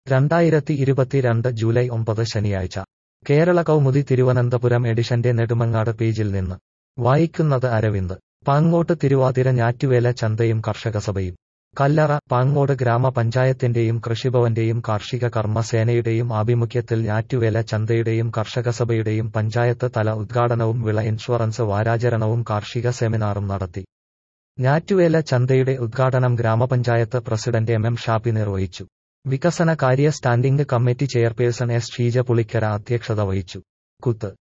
രണ്ടായിരത്തി ഇരുപത്തിരണ്ട് ജൂലൈ ഒമ്പത് ശനിയാഴ്ച കേരള കൗമുദി തിരുവനന്തപുരം എഡിഷന്റെ നെടുമങ്ങാട് പേജിൽ നിന്ന് വായിക്കുന്നത് അരവിന്ദ് പാങ്ങോട്ട് തിരുവാതിര ഞാറ്റുവേല ചന്തയും കർഷകസഭയും കല്ലറ പാങ്ങോട് ഗ്രാമപഞ്ചായത്തിന്റെയും കൃഷിഭവന്റെയും കാർഷിക കർമ്മസേനയുടെയും ആഭിമുഖ്യത്തിൽ ഞാറ്റുവേല ചന്തയുടെയും കർഷകസഭയുടെയും പഞ്ചായത്ത് തല ഉദ്ഘാടനവും വിള ഇൻഷുറൻസ് വാരാചരണവും കാർഷിക സെമിനാറും നടത്തി ഞാറ്റുവേല ചന്തയുടെ ഉദ്ഘാടനം ഗ്രാമപഞ്ചായത്ത് പ്രസിഡന്റ് എം എം ഷാപ്പി നിർവഹിച്ചു വികസന കാര്യ standing committee chairperson S Sheeja Pulikkara അധ്യക്ഷത വഹിച്ചു കുത്ത്